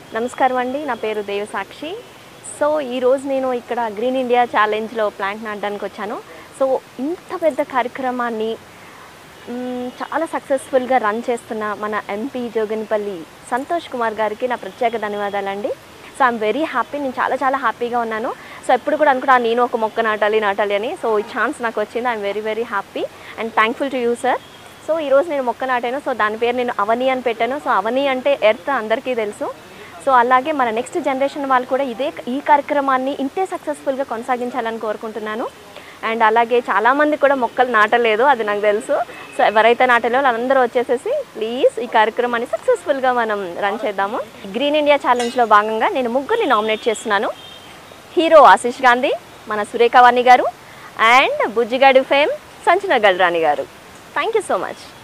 నమస్కారం అండి నా పేరు దేవసాక్షి సో ఈరోజు నేను ఇక్కడ గ్రీన్ ఇండియా ఛాలెంజ్లో ప్లాంట్ నాటడానికి వచ్చాను సో ఇంత పెద్ద కార్యక్రమాన్ని మ్మ్, చాలా సక్సెస్ఫుల్గా రన్ చేస్తున్న మన ఎంపీ జోగన్పల్లి సంతోష్ కుమార్ గారికి నా ప్రత్యేక ధన్యవాదాలండి సో ఐఎమ్ వెరీ హ్యాపీ నేను చాలా చాలా హ్యాపీగా ఉన్నాను సో ఎప్పుడు కూడా అనుకున్నాను నేను ఒక మొక్క నాటాలి నాటాలి అని సో ఈ ఛాన్స్ నాకు వచ్చింది I'm very very happy and thankful to you sir so ఈరోజు నేను మొక్క నాటాను సో దాని పేరు నేను అవని అని పెట్టాను సో అవని అంటే ఎర్త్ అందరికీ తెలుసు సో అలాగే మన నెక్స్ట్ జనరేషన్ వాళ్ళు కూడా ఇదే ఈ కార్యక్రమాన్ని ఇంతే సక్సెస్ఫుల్గా కొనసాగించాలని కోరుకుంటున్నాను అండ్ అలాగే చాలామంది కూడా మొక్కలు నాటలేదు అది నాకు తెలుసు సో ఎవరైతే నాటలేదో వాళ్ళందరూ వచ్చేసేసి ప్లీజ్ ఈ కార్యక్రమాన్ని సక్సెస్ఫుల్గా మనం రన్ చేద్దాము గ్రీన్ ఇండియా ఛాలెంజ్లో భాగంగా నేను ముగ్గురిని నామినేట్ చేస్తున్నాను హీరో ఆశీష్ గాంధీ మన సురేఖ వాణి గారు అండ్ బుజ్జిగాడి ఫేమ్ సంచన గల్రాణి గారు థ్యాంక్ యూ సో మచ్